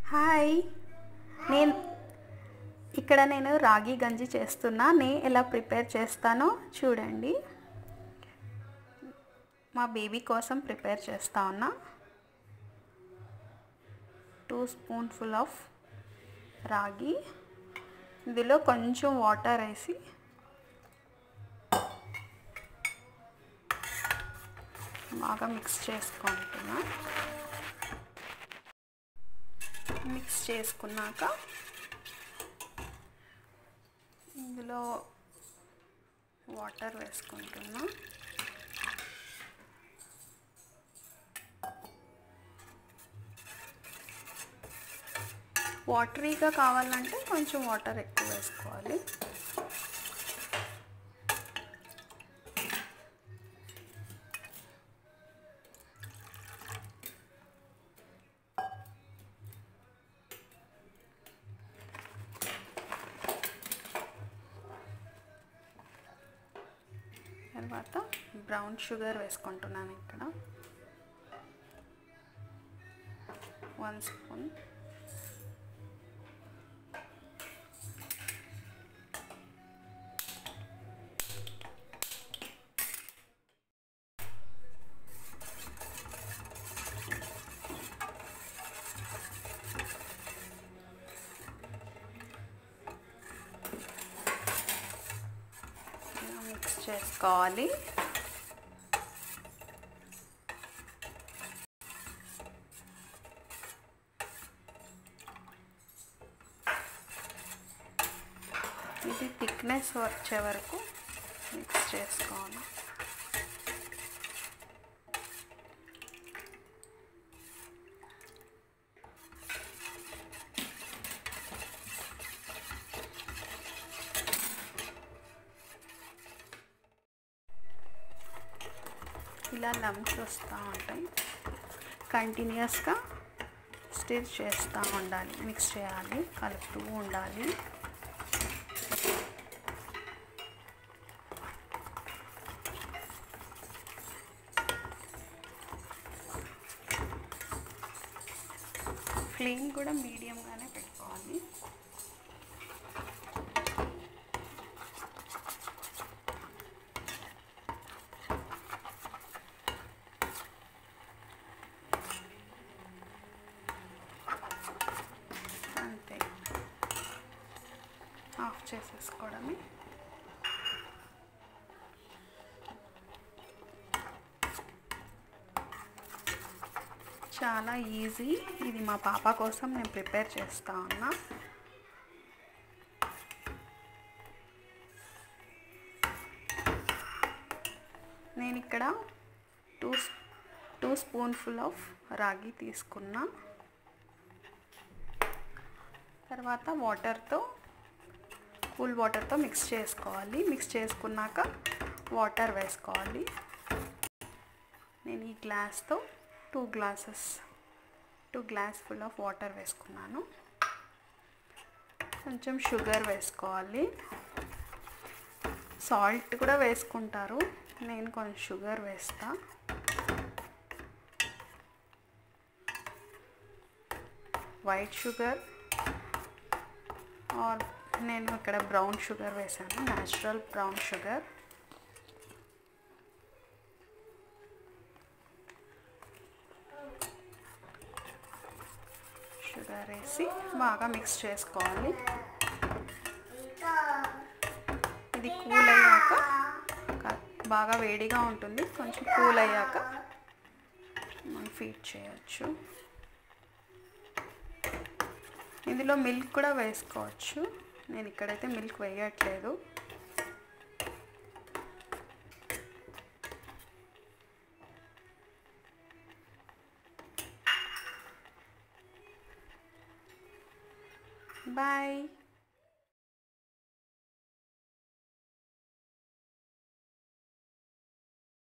hi నేను ఇక్కడ నేను రాగి గంజి చేస్తున్నా నేను ఎలా ప్రిపేర్ చేస్తానో చూడండి మా బేబీ కోసం ప్రిపేర్ చేస్తా ఉన్నా టూ స్పూన్ ఫుల్ ఆఫ్ రాగి ఇందులో కొంచెం వాటర్ వేసి బాగా మిక్స్ చేసుకుంటున్నా మిక్స్ చేసుకున్నాక ఇందులో వాటర్ వేసుకుంటున్నా వాటరీగా కావాలంటే కొంచెం వాటర్ ఎక్కువ వేసుకోవాలి తర్వాత బ్రౌన్ షుగర్ వేసుకుంటున్నాను ఇక్కడ వన్ స్పూన్ మిక్స్ చేసుకోవాలి ఇది థిక్నెస్ వచ్చే వరకు మిక్స్ చేసుకోవాలి ఇలా లమ్స్ వస్తూ ఉంటాయి కంటిన్యూస్గా స్టిర్ చేస్తూ ఉండాలి మిక్స్ చేయాలి కలుపుతూ ఉండాలి ఫ్లేమ్ కూడా మీడియంగానే పెట్టుకోవాలి అంతే ఆఫ్ చేసేసుకోవడమే చాలా ఈజీ ఇది మా పాప కోసం నేను ప్రిపేర్ చేస్తా ఉన్నా నేను ఇక్కడ two two spoonful of ragi తీసుకున్నా తర్వాత వాటర్తో కూల్ వాటర్తో మిక్స్ చేసుకోవాలి మిక్స్ చేసుకున్నాక వాటర్ వేసుకోవాలి నేను ఈ గ్లాస్తో two glasses two glass full of water వేసుకున్నాను కొంచెం షుగర్ వేసుకోవాలి సాల్ట్ కూడా వేసుకుంటారు నేను కొంచెం షుగర్ వేస్తా వైట్ షుగర్ ఆర్ నేను ఇక్కడ బ్రౌన్ షుగర్ వేసాను న్యాచురల్ బ్రౌన్ షుగర్ షుగర్ వేసి బాగా మిక్స్ చేసుకోవాలి ఇది కూల్ అయ్యాక బాగా వేడిగా ఉంటుంది కొంచెం కూల్ అయ్యాక మనం ఫీడ్ చేయొచ్చు ఇందులో మిల్క్ కూడా వేసుకోవచ్చు నేను ఇక్కడైతే మిల్క్ వేయట్లేదు బాయ్